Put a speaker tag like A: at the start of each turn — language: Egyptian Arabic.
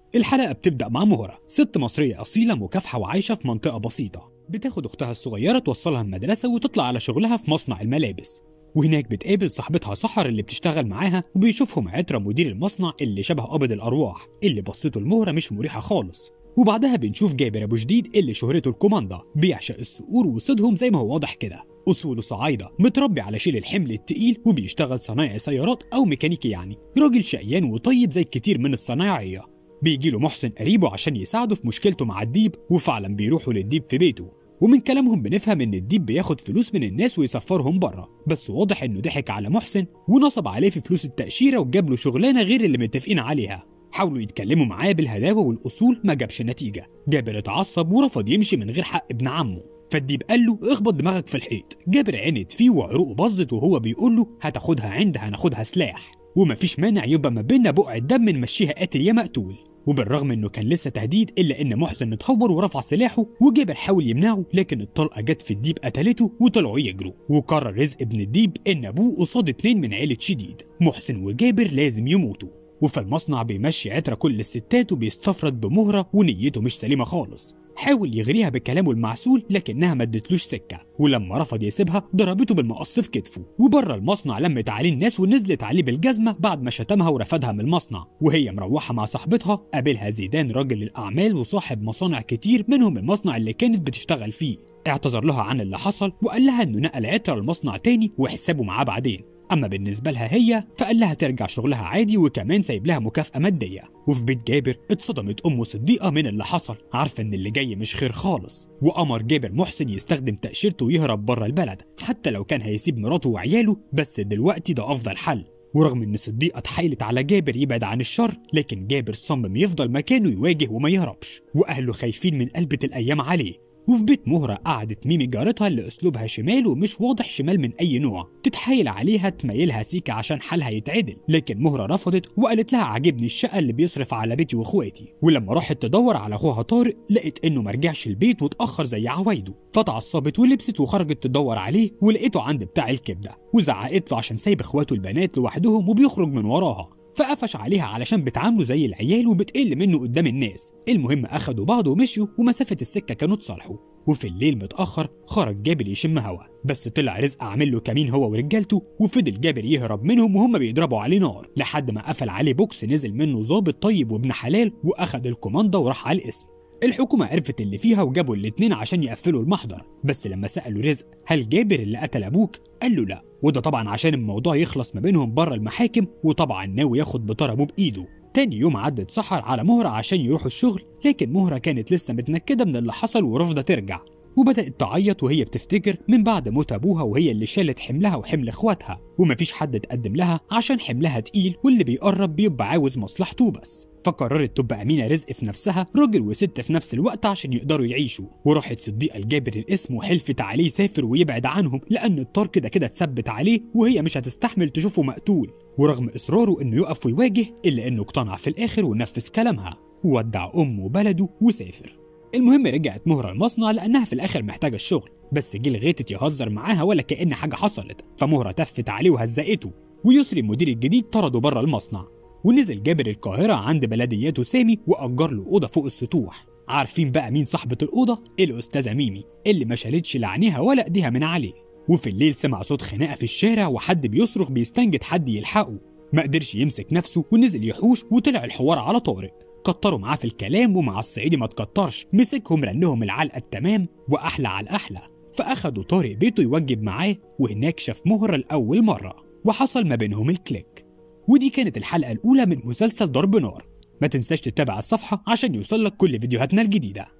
A: الحلقة بتبدأ مع مهرة ست مصرية أصيلة مكافحة وعايشة في منطقة بسيطة بتاخد أختها الصغيرة توصلها المدرسة وتطلع على شغلها في مصنع الملابس وهناك بتقابل صاحبتها سحر اللي بتشتغل معاها وبيشوفهم عترة مدير المصنع اللي شبه قابض الأرواح اللي بصته المهرة مش مريحة خالص وبعدها بنشوف جابر أبو جديد اللي شهرته الكوماندا بيعشق الصقور وصيدهم زي ما هو واضح كده أصوله صعايدة متربي على شيل الحمل التقيل وبيشتغل صنايعي سيارات أو ميكانيكي يعني راجل شقيان وطيب زي كتير من الصنايعية بيجي له محسن قريبه عشان يساعده في مشكلته مع الديب وفعلا بيروحوا للديب في بيته ومن كلامهم بنفهم ان الديب بياخد فلوس من الناس ويسفرهم بره بس واضح انه ضحك على محسن ونصب عليه في فلوس التأشيرة وجاب له شغلانة غير اللي متفقين عليها حاولوا يتكلموا معاه بالهداوة والأصول ما جابش نتيجة جابر اتعصب ورفض يمشي من غير حق ابن عمه فالديب قال له اخبط دماغك في الحيط جابر عند فيه وعروقه باظت وهو بيقول له هتاخدها عند هناخدها سلاح ومفيش مانع يبقى ما بيننا بقع دم نمشيها قاتل يا مقتول وبالرغم انه كان لسه تهديد الا ان محسن اتهور ورفع سلاحه وجابر حاول يمنعه لكن الطلقه جت في الديب قتلته وطلعوا يجروا وقرر رزق ابن الديب ان ابوه قصاد اتنين من عيله شديد محسن وجابر لازم يموتوا وفي المصنع بيمشي عترة كل الستات وبيستفرد بمهرة ونيته مش سليمة خالص حاول يغريها بكلامه المعسول لكنها ما ادتلوش سكه ولما رفض يسيبها ضربته بالمقص في كتفه وبره المصنع لمت عليه الناس ونزلت عليه بالجزمه بعد ما شتمها ورفدها من المصنع وهي مروحه مع صاحبتها قابلها زيدان راجل الاعمال وصاحب مصانع كتير منهم المصنع اللي كانت بتشتغل فيه اعتذر لها عن اللي حصل وقال لها انه نقل عترة لمصنع تاني وحسابه معاه بعدين اما بالنسبه لها هي فقال لها ترجع شغلها عادي وكمان سايب لها مكافاه ماديه وفي بيت جابر اتصدمت ام صديقه من اللي حصل عارفه ان اللي جاي مش خير خالص وامر جابر محسن يستخدم تاشيرته ويهرب بره البلد حتى لو كان هيسيب مراته وعياله بس دلوقتي ده افضل حل ورغم ان صديقه اتحايلت على جابر يبعد عن الشر لكن جابر صمم يفضل مكانه يواجه وما يهربش واهله خايفين من قلبة الايام عليه وفي بيت مهرة قعدت ميمي جارتها اللي أسلوبها شمال ومش واضح شمال من أي نوع تتحايل عليها تميلها سيكا عشان حالها يتعدل لكن مهرة رفضت وقالت لها عاجبني الشقة اللي بيصرف على بيتي وإخواتي ولما راحت تدور على أخوها طارق لقيت إنه مرجعش البيت واتأخر زي عوايده فتعصبت ولبست وخرجت تدور عليه ولقيته عند بتاع الكبدة وزعقت له عشان سايب إخواته البنات لوحدهم وبيخرج من وراها فقفش عليها علشان بتعامله زي العيال وبتقل منه قدام الناس المهم اخدوا بعض ومشيوا ومسافة السكة كانوا اتصالحوا وفي الليل متأخر خرج جابر يشم هوا بس طلع رزق عامل له كمين هو ورجالته وفضل جابر يهرب منهم وهم بيضربوا عليه نار لحد ما قفل عليه بوكس نزل منه ظابط طيب وابن حلال واخد الكوماندا وراح على الاسم الحكومة عرفت اللي فيها وجابوا الاتنين عشان يقفلوا المحضر بس لما سألوا رزق هل جابر اللي قتل أبوك؟ قال له لا وده طبعا عشان الموضوع يخلص ما بينهم بره المحاكم وطبعا ناوي ياخد بطار أبوه بإيده تاني يوم عدت سحر على مهرة عشان يروحوا الشغل لكن مهرة كانت لسه متنكدة من اللي حصل ورافضة ترجع وبدأت تعيط وهي بتفتكر من بعد موت أبوها وهي اللي شالت حملها وحمل إخواتها ومفيش حد اتقدم لها عشان حملها تقيل واللي بيقرب بيبقى عاوز مصلحته بس فقررت تبقى أمينة رزق في نفسها راجل وست في نفس الوقت عشان يقدروا يعيشوا وراحت صديقة لجابر الاسم وحلفت عليه يسافر ويبعد عنهم لأن الطار كده كده اتثبت عليه وهي مش هتستحمل تشوفه مقتول ورغم إصراره إنه يقف ويواجه إلا إنه اقتنع في الآخر ونفذ كلامها وودع أمه وبلده وسافر المهم رجعت مهرة المصنع لأنها في الآخر محتاجة الشغل بس جه الغيتت يهزر معاها ولا كأن حاجة حصلت فمهرة تفت عليه وهزقته ويسري المدير الجديد طرده بره المصنع ونزل جابر القاهرة عند بلدياته سامي وأجر له أوضة فوق السطوح عارفين بقى مين صاحبة الأوضة؟ الأستاذة ميمي اللي ما شالتش لا عينيها ولا إيديها من عليه وفي الليل سمع صوت خناقة في الشارع وحد بيصرخ بيستنجد حد يلحقه ما قدرش يمسك نفسه ونزل يحوش وطلع الحوار على طارق كتروا معاه في الكلام ومع الصعيدي ما تكترش مسكهم رنهم العلقة التمام وأحلى على الأحلى فأخدوا طارق بيته يوجب معاه وهناك شاف مهرة لأول مرة وحصل ما بينهم الكليك ودي كانت الحلقة الأولى من مسلسل ضرب نار ما تنساش تتابع الصفحة عشان يوصلك كل فيديوهاتنا الجديدة